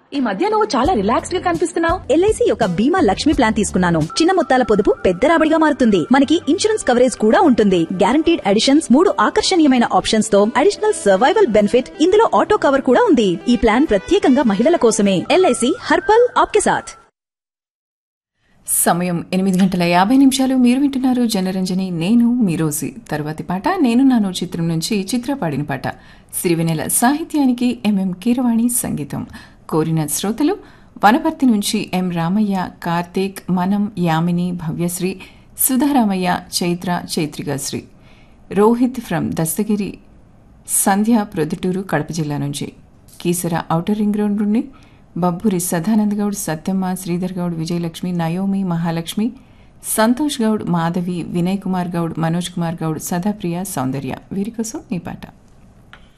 ఈ మధ్య నువ్వు చాలా రిలాక్స్డ్ గా కనిపిస్తున్నావు ఎల్ఐసి యొక్క బీమా లక్ష్మి ప్లాన్ తీసుకున్నాను చిన్న మొత్తాల పొదుపు పెద్ద రాబడిగా మారుతుంది మనకి ఇన్సూరెన్స్ కవరేజ్ కూడా ఉంటుంది గ్యారంటీడ్ అడిషన్స్ మూడు ఆకర్షణీయమైన ఆప్షన్స్ తో అడిషనల్ సర్వైవల్ బెనిఫిట్ ఇందులో ఆటో కవర్ కూడా ఉంది ఈ ప్లాన్ ప్రత్యేకంగా మహిళల కోసమే ఎల్ఐసి హర్పల్ ఆప్కే సాథ్ సమయం ఎనిమిది గంటల యాభై నిమిషాలు మీరు వింటున్నారు జనరంజని నేను మీ రోజీ తరువాతి పాట నేను నాను చిత్రం నుంచి చిత్ర పాడిన పాట సిరివెనెల సాహిత్యానికి ఎంఎం కీరవాణి సంగీతం కోరిన శ్రోతలు వనపర్తి నుంచి ఎం రామయ్య కార్తీక్ మనం యామిని భవ్యశ్రీ సుధారామయ్య చైత్ర చైత్రికాశ్రీ రోహిత్ ఫ్రమ్ దస్తగిరి సంధ్య ప్రొద్దుటూరు కడప జిల్లా నుంచి కీసర ఔటర్ రింగ్ రోడ్ నుండి బబ్బూరి సదానంద్ గౌడ్ సత్యమ్మ శ్రీధర్ గౌడ్ విజయలక్ష్మి నయోమి మహాలక్ష్మి సంతోష్ గౌడ్ మాధవి వినయ్ కుమార్ గౌడ్ మనోజ్ కుమార్ గౌడ్ సదాప్రియ సౌందర్య వీరి కోసం ఈ పాట